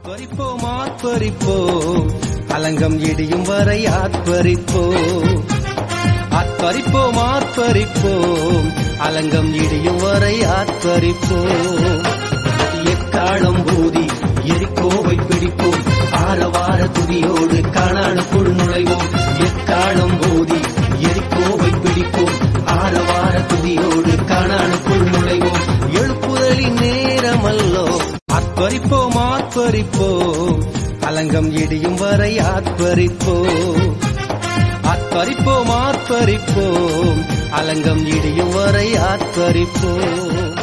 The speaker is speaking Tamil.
ஆத்பரிப்போம் ஆத்பரிப்போம் அலங்கம் இடியும் வரை ஆத்பரிப்போம் ஆத்பரிப்போம் ஆத்பரிப்போம் அலங்கம் இடியும் வரை ஆத்பரிப்போம் எக்காலம் ஊதி எரிக்கோவை பிடிப்போம் ஆரவார துதியோடு காணானுக்குள் நுழைவோம் எக்காலம் ஊதி எரிக்கோவை பிடிப்போம் ஆரவார துதியோடு காணானுக்குள் நுழைவோம் எழுப்புதலின் நேரமல்லோ ஆத்பரிப்போம் ஆத்பரிப்போம் அலங்கம் இடியும் வரை ஆத்பரிப்போம் ஆத்பரிப்போம் ஆத்பரிப்போம் அலங்கம் இடியும் வரை ஆத்பரிப்போம்